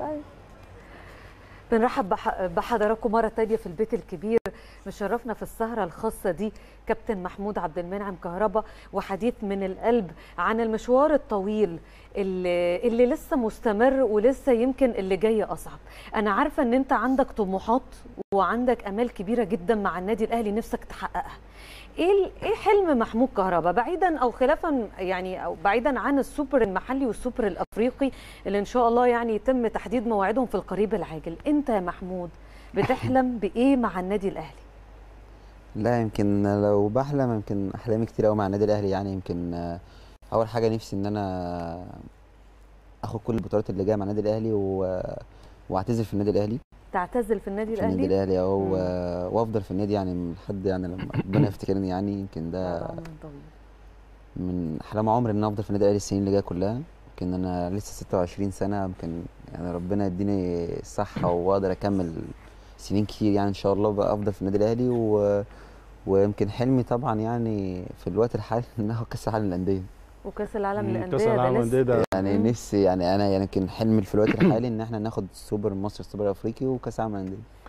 طيب بنرحب بح- بحضراتكم مرة تانية في البيت الكبير مشرفنا في السهرة الخاصة دي كابتن محمود عبد المنعم كهربا وحديث من القلب عن المشوار الطويل اللي, اللي لسه مستمر ولسه يمكن اللي جاي أصعب أنا عارفة أن أنت عندك طموحات وعندك أمال كبيرة جدا مع النادي الأهلي نفسك تحققها ايه ال- ايه حلم محمود كهربا بعيدا او خلافا يعني او بعيدا عن السوبر المحلي والسوبر الافريقي اللي ان شاء الله يعني يتم تحديد موعدهم في القريب العاجل انت يا محمود بتحلم بايه مع النادي الاهلي لا يمكن لو بحلم يمكن احلامي كتير قوي مع النادي الاهلي يعني يمكن آه، اول حاجه نفسي ان انا اخد كل البطولات اللي جايه مع النادي الاهلي و... واعتزل في النادي الاهلي تعتزل في النادي في النادي الاهلي الاهلي او مم. وافضل في النادي يعني لحد يعني لما ربنا يفتكرني يعني يمكن ده بعد عمر طويل من احلام عمري ان أنا افضل في النادي الاهلي السنين اللي جايه كلها يمكن انا لسه 26 سنه يمكن يعني ربنا يديني الصحه واقدر اكمل سنين كتير يعني ان شاء الله بقى افضل في النادي الاهلي و... ويمكن حلمي طبعا يعني في الوقت الحالي ان اخد كاس العالم للانديه وكاس العالم مم، للانديه كاس ده العالم لسه- للانديه ده يعني مم. نفسي يعني انا يعني يمكن حلمي في الوقت الحالي ان احنا ناخد السوبر المصري السوبر الافريقي وكاس العالم للانديه